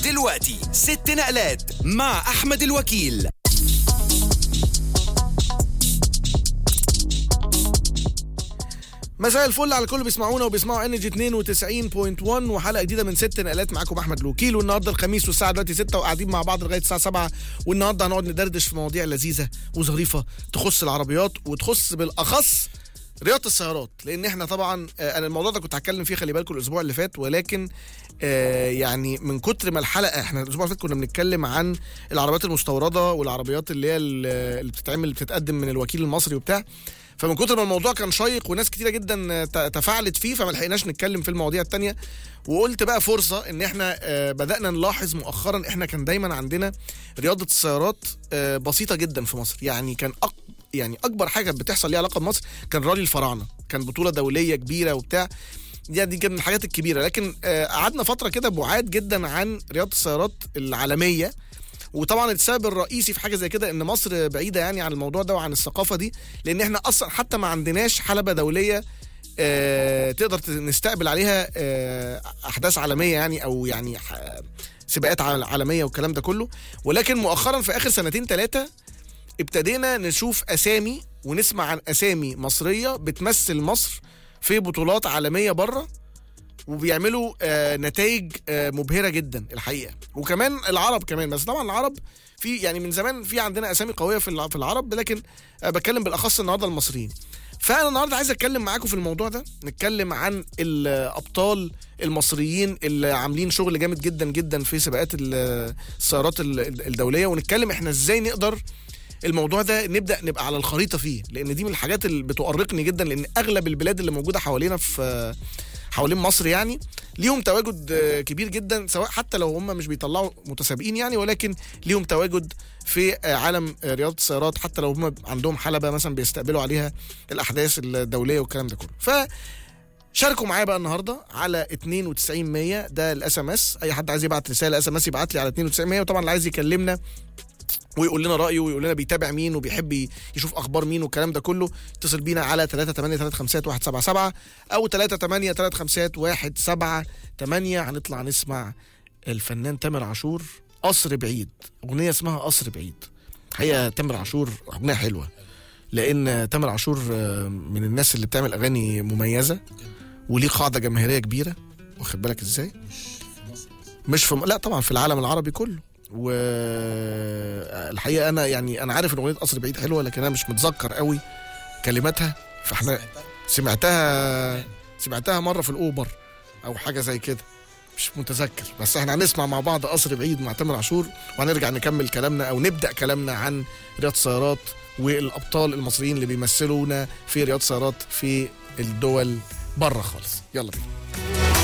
دلوقتي ست نقلات مع أحمد الوكيل مساء الفل على الكل بيسمعونا وبيسمعوا انرجي 92.1 وحلقه جديده من ست نقلات معاكم احمد الوكيل والنهارده الخميس والساعه دلوقتي 6 وقاعدين مع بعض لغايه الساعه 7 والنهارده هنقعد ندردش في مواضيع لذيذه وظريفه تخص العربيات وتخص بالاخص رياضه السيارات لان احنا طبعا آه، انا الموضوع ده كنت هتكلم فيه خلي بالكم الاسبوع اللي فات ولكن آه، يعني من كتر ما الحلقه احنا الاسبوع اللي فات كنا بنتكلم عن العربيات المستورده والعربيات اللي هي ال- اللي بتتعمل اللي بتتقدم من الوكيل المصري وبتاع فمن كتر ما الموضوع كان شيق وناس كتيره جدا ت- تفاعلت فيه فما لحقناش نتكلم في المواضيع التانية وقلت بقى فرصه ان احنا آه، بدانا نلاحظ مؤخرا احنا كان دايما عندنا رياضه السيارات آه، بسيطه جدا في مصر يعني كان أق... يعني اكبر حاجه بتحصل ليها علاقه بمصر كان رالي الفراعنه كان بطوله دوليه كبيره وبتاع دي دي كانت من الحاجات الكبيره لكن آه، قعدنا فتره كده بعاد جدا عن رياضه السيارات العالميه وطبعا السبب الرئيسي في حاجه زي كده ان مصر بعيده يعني عن الموضوع ده وعن الثقافه دي لان احنا اصلا حتى ما عندناش حلبه دوليه آه، تقدر ت- نستقبل عليها آه، احداث عالميه يعني او يعني ح- سباقات عال- عالميه والكلام ده كله ولكن مؤخرا في اخر سنتين ثلاثه ابتدينا نشوف اسامي ونسمع عن اسامي مصريه بتمثل مصر في بطولات عالميه بره وبيعملوا آه نتائج آه مبهره جدا الحقيقه وكمان العرب كمان بس طبعا العرب في يعني من زمان في عندنا اسامي قويه في الع- في العرب لكن آه بتكلم بالاخص النهارده المصريين فانا النهارده عايز اتكلم معاكم في الموضوع ده نتكلم عن الابطال المصريين اللي عاملين شغل جامد جدا جدا في سباقات ال- السيارات ال- ال- الدوليه ونتكلم احنا ازاي نقدر الموضوع ده نبدا نبقى على الخريطه فيه لان دي من الحاجات اللي بتؤرقني جدا لان اغلب البلاد اللي موجوده حوالينا في حوالين مصر يعني ليهم تواجد آه، كبير جدا سواء حتى لو هم مش بيطلعوا متسابقين يعني ولكن ليهم تواجد في آه، عالم آه، رياضه السيارات حتى لو هم عندهم حلبه مثلا بيستقبلوا عليها الاحداث الدوليه والكلام ده كله ف شاركوا معايا بقى النهارده على 92 100 ده الاس ام اس اي حد عايز يبعت رساله اس ام اس يبعت لي على 92 100 وطبعا اللي عايز يكلمنا ويقول لنا رايه ويقول لنا بيتابع مين وبيحب ي- يشوف اخبار مين والكلام ده كله اتصل بينا على 3835177 او 3835178 هنطلع نسمع الفنان تامر عاشور قصر بعيد اغنيه اسمها قصر بعيد هي تامر عاشور اغنيه حلوه لان تامر عاشور آه، من الناس اللي بتعمل اغاني مميزه وليه قاعده جماهيريه كبيره واخد بالك ازاي مش في لا طبعا في العالم العربي كله والحقيقه انا يعني انا عارف ان اغنيه قصر بعيد حلوه لكن انا مش متذكر قوي كلماتها فاحنا سمعتها سمعتها مره في الاوبر او حاجه زي كده مش متذكر بس احنا هنسمع مع بعض قصر بعيد مع تامر عاشور وهنرجع نكمل كلامنا او نبدا كلامنا عن رياضه السيارات والابطال المصريين اللي بيمثلونا في رياضه السيارات في الدول بره خالص يلا بينا